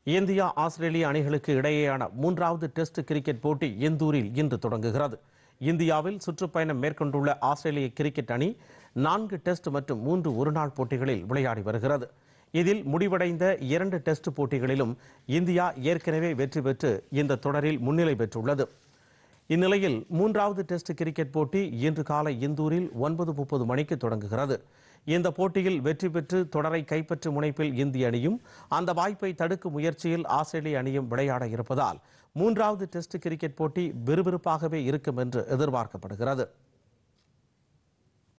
India ஆஸ்திரேலிய அணிகளுக்கு இடையேயான மூன்றாவது டெஸ்ட் கிரிக்கெட் போட்டி இந்தூரில் இன்று தொடங்குகிறது இந்தியாவில் சுற்றுப்பயணம் மேற்கொண்டுள்ள ஆஸ்திரேலிய கிரிக்கெட் அணி நான்கு டெஸ்ட் மற்றும் மூன்று ஒருநாள் போட்டிகளில் விளையாடி வருகிறது இதில் முடிவடைந்த இரண்டு டெஸ்ட் போட்டிகளிலும் இந்தியா ஏற்கனவே வெற்றி பெற்று இந்த தொடரில் முன்னிலை பெற்றுள்ளது இந்நிலையில் மூன்றாவது டெஸ்ட் கிரிக்கெட் போட்டி இன்று காலை இந்தூரில் ஒன்பது முப்பது மணிக்கு தொடங்குகிறது இந்த போட்டியில் வெற்றி பெற்று தொடரை கைப்பற்றும் முனைப்பில் இந்திய அணியும் அந்த வாய்ப்பை தடுக்கும் முயற்சியில் ஆஸ்திரேலிய அணியும் விளையாட இருப்பதால் மூன்றாவது டெஸ்ட் கிரிக்கெட் போட்டி விறுவிறுப்பாகவே இருக்கும் என்று எதிர்பார்க்கப்படுகிறது